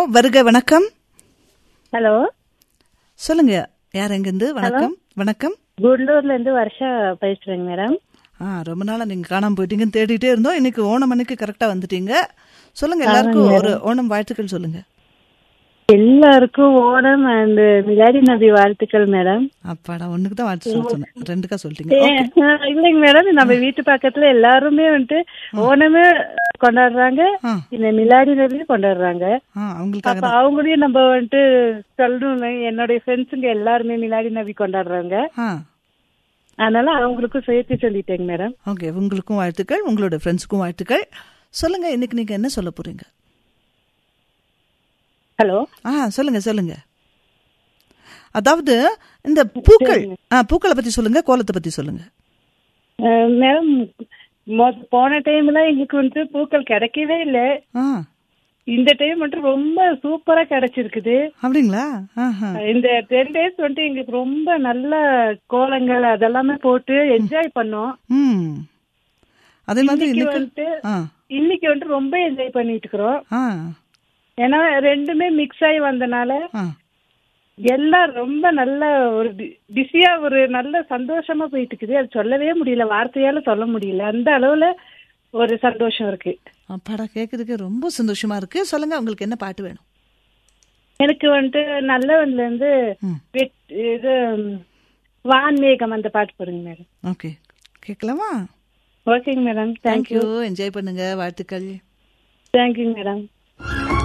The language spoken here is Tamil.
வருக வணக்கம் ஹலோ சொல்லுங்க யார் எங்கிருந்து வணக்கம் வணக்கம் குண்டூர்ல இருந்து வருஷா பேசுறேங்க மேடம் ஆ ரொம்ப நாளா நீங்க காணாம போயிட்டீங்கன்னு தேடிட்டே இருந்தோம் இன்னைக்கு ஓணம் அன்னைக்கு கரெக்டா வந்துட்டீங்க சொல்லுங்க எல்லாருக்கும் ஒரு ஓணம் வாழ்த்துக்கள் சொல்லுங்க எல்லாருக்கும் ஓணம் அண்ட் மிலாடி நபி வாழ்த்துக்கள் மேடம் அப்பாடா ஒண்ணுக்கு தான் வாழ்த்து சொல்ல சொன்னேன் ரெண்டுக்கா சொல்லிட்டீங்க ஏ, இல்லைங்க மேடம் நம்ம வீட்டு பக்கத்துல எல்லாருமே வந்துட்டு ஓணமே கொண்டாடுறாங்க ஆ. இந்த மிலாடி நபியும் கொண்டாடுறாங்க ஆ அவங்களுக்காக அப்ப அவங்களையும் நம்ம வந்துட்டு சொல்லணும் என்னுடைய ஃப்ரெண்ட்ஸுங்க எல்லாருமே மிலாடி நபி கொண்டாடுறாங்க ஆ அதனால அவங்களுக்கும் சேர்த்து சொல்லிட்டேங்க மேடம் ஓகே உங்களுக்கும் வாழ்த்துக்கள் உங்களோட ஃப்ரெண்ட்ஸுக்கும் வாழ்த்துக்கள் சொல்லுங்க இன்னைக்கு நீங்க என்ன சொல்ல போறீங்க ஹலோ ஆ சொல்லுங்க சொல்லுங்க அதாவது இந்த பூக்கள் ஆ பூக்களை பத்தி சொல்லுங்க கோலத்தை பத்தி சொல்லுங்க மேடம் போன டைம்ல எங்களுக்கு வந்துட்டு பூக்கள் கிடைக்கவே இல்லை ஆ இந்த டைம் மட்டும் ரொம்ப சூப்பரா கிடைச்சிருக்குது அப்படிங்களா ஆஹா இந்த டென் டேஸ் வந்துட்டு எங்களுக்கு ரொம்ப நல்ல கோலங்கள் அதெல்லாமே போட்டு என்ஜாய் பண்ணோம் ம் அதே மாதிரி இன்னைக்கு இன்னைக்கு வந்துட்டு ஆ இன்னைக்கு வந்துட்டு ரொம்ப என்ஜாய் பண்ணிட்டு இருக்கிறோம் ஆ ஏன்னா ரெண்டுமே மிக்ஸ் ஆகி வந்தனால ஆ எல்லாம் ரொம்ப நல்ல ஒரு பிஸியா ஒரு நல்ல சந்தோஷமா போயிட்டு இருக்குது அது சொல்லவே முடியல வார்த்தையால சொல்ல முடியல அந்த அளவுல ஒரு சந்தோஷம் இருக்கு அப்பாடா கேட்கறதுக்கு ரொம்ப சந்தோஷமா இருக்கு சொல்லுங்க உங்களுக்கு என்ன பாட்டு வேணும் எனக்கு வந்துட்டு நல்லவன்ல இருந்து ம். வெட்- இது ம், வான்மேகம் அந்த பாட்டு போடுங்க மேடம் ஓகே கேட்கலாமா ஓகேங்க மேடம் தேங்க்யூ தேங்க்யூ என்ஜாய் பண்ணுங்க வாழ்த்துக்கள் தேங்க்யூ மேடம்